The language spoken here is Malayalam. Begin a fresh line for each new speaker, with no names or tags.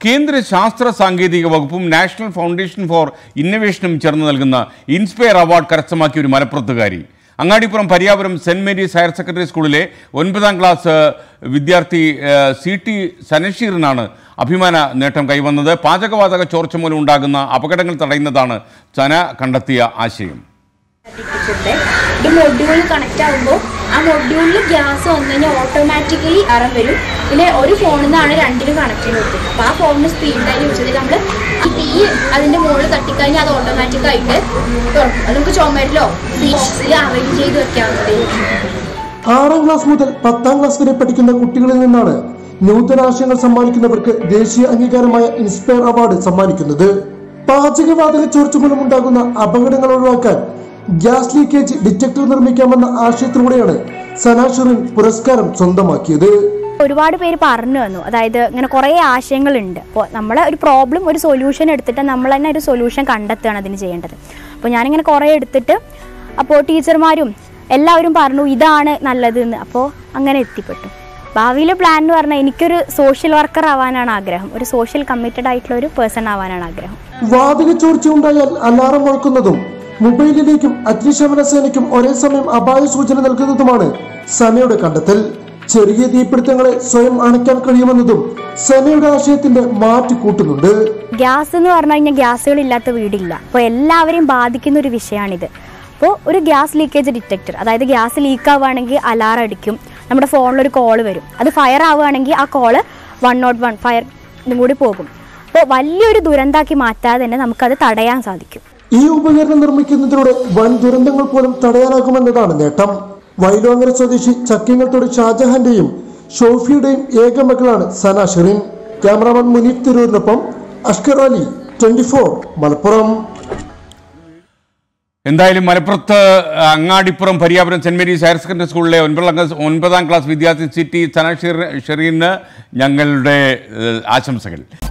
കേന്ദ്ര ശാസ്ത്ര സാങ്കേതിക വകുപ്പും നാഷണൽ ഫൗണ്ടേഷൻ ഫോർ ഇന്നൊവേഷനും ചേർന്ന് നൽകുന്ന ഇൻസ്പയർ അവാർഡ് കരസ്ഥമാക്കിയ ഒരു മലപ്പുറത്തുകാരി Angadipuram Pariyapuram Saint Mary's higher secondary സ്കൂളിലെ ഒൻപതാം ക്ലാസ് വിദ്യാർത്ഥി ഏഹ്, സി ടി സനഷീറിനാണ് അഭിമാന നേട്ടം കൈവന്നത് പാചകവാതക ചോർച്ച മൂലം ഉണ്ടാകുന്ന അപകടങ്ങൾ തടയുന്നതാണ് സന കണ്ടെത്തിയ ആശയം
ഇട്ടിട്ടുണ്ട് ഇത് മൊഡ്യൂൾ കണക്ട് ആകുമ്പോൾ ആ മൊഡ്യൂളിൽ ഗ്യാസ് വന്നു കഴിഞ്ഞാൽ ഓട്ടോമാറ്റിക്കലി അറം വരും പിന്നെ ഒരു ഫോണിൽ നിന്നാണ് രണ്ടിനും കണക്ട് ചെയ്ത് കൊടുക്കുന്നത് അപ്പോൾ ആ ഫോണിന് സ്പീഡിലായി യൂസ് ചെയ്ത് നമ്മൾ ഈ തീ അതിൻ്റെ മുകളിൽ തട്ടിക്കഴിഞ്ഞാൽ അത് ഓട്ടോമാറ്റിക് ആയിട്ട് തുറക്കും അത് നമുക്ക് ചുമരിലോ ബോക്സിൽ അറേഞ്ച് ചെയ്ത് വെക്കാവുന്നതേ ഉള്ളൂ.
ആറാം ക്ലാസ് മുതൽ പത്താം ക്ലാസ് വരെ പഠിക്കുന്ന കുട്ടികളിൽ നിന്നാണ് നൂതനാശയങ്ങൾ സമ്മാനിക്കുന്നവർക്ക് ദേശീയ അംഗീകാരമായ ഇൻസ്പയർ അവാർഡ് സമ്മാനിക്കുന്നത് പാചകവാതക ചോർച്ച മൂലം ഉണ്ടാകുന്ന അപകടങ്ങൾ ഒഴിവാക്കാൻ ഗ്യാസ് ലീക്കേജ് ഡിറ്റക്ടർ നിർമ്മിക്കാമെന്ന ആശയത്തിലൂടെയാണ് സനാഷറിൻ പുരസ്കാരം സ്വന്തമാക്കിയത്
ഒരുപാട് പേര് പറഞ്ഞു തന്നു അതായത് ഇങ്ങനെ കുറേ ആശയങ്ങളുണ്ട് അപ്പോൾ നമ്മൾ ഒരു പ്രോബ്ലം ഒരു സൊല്യൂഷൻ എടുത്തിട്ട് നമ്മൾ തന്നെ ഒരു സൊല്യൂഷൻ കണ്ടെത്തുകയാണ് അതിന് ചെയ്യേണ്ടത് അപ്പോൾ ഞാനിങ്ങനെ കുറേ എടുത്തിട്ട് അപ്പോൾ ടീച്ചർമാരും എല്ലാവരും പറഞ്ഞു ഇതാണ് നല്ലതെന്ന് അപ്പോൾ അങ്ങനെ എത്തിപ്പെട്ടു ഭാവിയിലെ പ്ലാൻ എന്ന് പറഞ്ഞാൽ എനിക്കൊരു സോഷ്യൽ വർക്കർ ആവാനാണ് ആഗ്രഹം ഒരു സോഷ്യൽ കമ്മിറ്റഡ് ആയിട്ടുള്ള ഒരു പേഴ്സൺ ആവാനാണ് ആഗ്രഹം
വാതക ചോർച്ച ഉണ്ടായാൽ അലാറം മുഴക്കുന്നതും മൊബൈലിലേക്കും അഗ്നിശമന സേനയ്ക്കും ഒരേ സമയം അപായ സൂചന നൽകുന്നതുമാണ് സനയുടെ കണ്ടെത്തൽ ചെറിയ തീപിടുത്തങ്ങളെ സ്വയം അണയ്ക്കാൻ കഴിയുമെന്നതും സനയുടെ ആശയത്തിന്റെ മാറ്റി കൂട്ടുന്നുണ്ട്
ഗ്യാസ് എന്ന് പറഞ്ഞു കഴിഞ്ഞാൽ ഗ്യാസുകളില്ലാത്ത വീടില്ല അപ്പോൾ എല്ലാവരെയും ബാധിക്കുന്ന ഒരു വിഷയമാണിത് അപ്പോൾ ഒരു ഗ്യാസ് ലീക്കേജ് ഡിറ്റക്ടർ അതായത് ഗ്യാസ് ലീക്ക് ആവുകയാണെങ്കിൽ അലാറം അടിക്കും നമ്മുടെ ഫോണിലൊരു കോൾ വരും അത് ഫയർ ആവുകയാണെങ്കിൽ ആ call one nought one fire ഇതും കൂടി പോകും അപ്പോൾ വലിയൊരു ദുരന്താക്കി മാറ്റാതെ തന്നെ നമുക്കത് തടയാൻ സാധിക്കും
ഈ ഉപകരണം നിർമ്മിക്കുന്നതിലൂടെ വൻ ദുരന്തങ്ങൾ പോലും തടയാനാകുമെന്നതാണ് നേട്ടം വൈലോങ്ങര സ്വദേശി ചക്കിങ്ങത്തോട് ഷാജഹാന്റെയും ഷോഫിയുടെയും ഏക മകളാണ് സന ഷെറിൻ ക്യാമറാമാൻ മുനീഫ് തിരൂരിനൊപ്പം അഷ്കർ അലി ട്വന്റി മലപ്പുറം
എന്തായാലും മലപ്പുറത്ത് Angadipuram Pariyapuram Saint Mary's higher secondary സ്കൂളിലെ ഒൻപതാം ക്ലാസ് ഒൻപതാം ക്ലാസ് വിദ്യാർത്ഥി സിറ്റി സന ഷെറീന് ഞങ്ങളുടെ ഏഹ്, ആശംസകൾ